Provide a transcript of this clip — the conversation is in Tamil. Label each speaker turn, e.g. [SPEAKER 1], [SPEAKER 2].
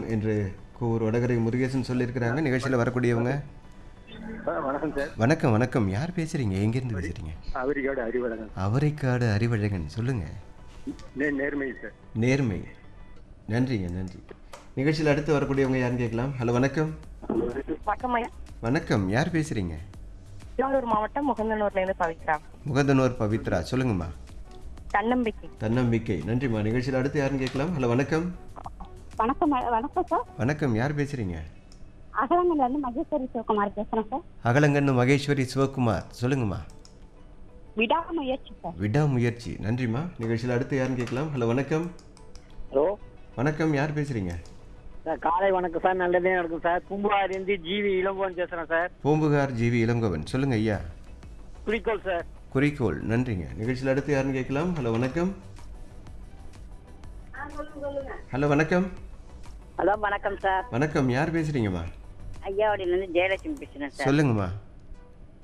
[SPEAKER 1] என்று கூர் வடகரை முருகேசன் சொல்லியிருக்கிறாங்க நிகழ்ச்சியில் வரக்கூடியவங்க
[SPEAKER 2] வணக்கம் சார்
[SPEAKER 1] வணக்கம் வணக்கம் யார் பேசுறீங்க எங்கேருந்து பேசுறீங்க
[SPEAKER 2] அவரிக்காடு அறிவழகன்
[SPEAKER 1] அவரைக்காடு அறிவழகன் சொல்லுங்க
[SPEAKER 2] நே- நேர்மை சார்
[SPEAKER 1] நேர்மை நன்றிங்க நன்றி நிகழ்ச்சியில் அடுத்து வரக்கூடியவங்க யாருன்னு கேட்கலாம் ஹலோ வணக்கம்
[SPEAKER 3] வணக்கம் ஐயா
[SPEAKER 1] வணக்கம் யார் பேசுறீங்க
[SPEAKER 3] திருவாரூர் மாவட்டம் முகந்தனூர்ல இருந்து பவித்ரா
[SPEAKER 1] முகதனூர் பவித்ரா சொல்லுங்கம்மா
[SPEAKER 3] தன்னம்பிக்கை
[SPEAKER 1] தன்னம்பிக்கை நன்றிம்மா நிகழ்ச்சியில் அடுத்து யாருன்னு கேட்கலாம் ஹலோ வணக்கம்
[SPEAKER 4] வணக்கம் மே- வணக்கம் சார்
[SPEAKER 1] வணக்கம் யார் பேசுறீங்க
[SPEAKER 4] அகலங்கல்ல இருந்து மகேஸ்வரி சிவகுமார் பேசுறேன் சார்
[SPEAKER 1] அகலங்கன்னு மகேஸ்வரி சிவகுமார் சொல்லுங்கம்மா
[SPEAKER 4] விடாமுயற்சி சார்
[SPEAKER 1] விடாமுயற்சி நன்றிம்மா நிகழ்ச்சியில் அடுத்து யாருன்னு கேட்கலாம் ஹலோ வணக்கம்
[SPEAKER 5] ஹலோ
[SPEAKER 1] வணக்கம் யார் பேசுறீங்க
[SPEAKER 5] சார் காலை வணக்கம் சார் நல்லதே நடக்கும் சார் பூம்புகாரிலிருந்து ஜிவி இளங்கோவன் பேசுகிறேன் சார்
[SPEAKER 1] பூம்புகார் ஜிவி இளங்கோவன் சொல்லுங்க ஐயா
[SPEAKER 5] குறிக்கோள் சார்
[SPEAKER 1] குறிக்கோள் நன்றிங்க நிகழ்ச்சியில் அடுத்து யாருன்னு கேட்கலாம் ஹலோ வணக்கம் ஹலோ வணக்கம்
[SPEAKER 6] ஹலோ வணக்கம் சார்
[SPEAKER 1] வணக்கம் யார் பேசுறீங்கம்மா
[SPEAKER 6] ஐயாவடியிலேருந்து ஜெயலட்சுமி பேசுகிறேன் சார்
[SPEAKER 1] சொல்லுங்கம்மா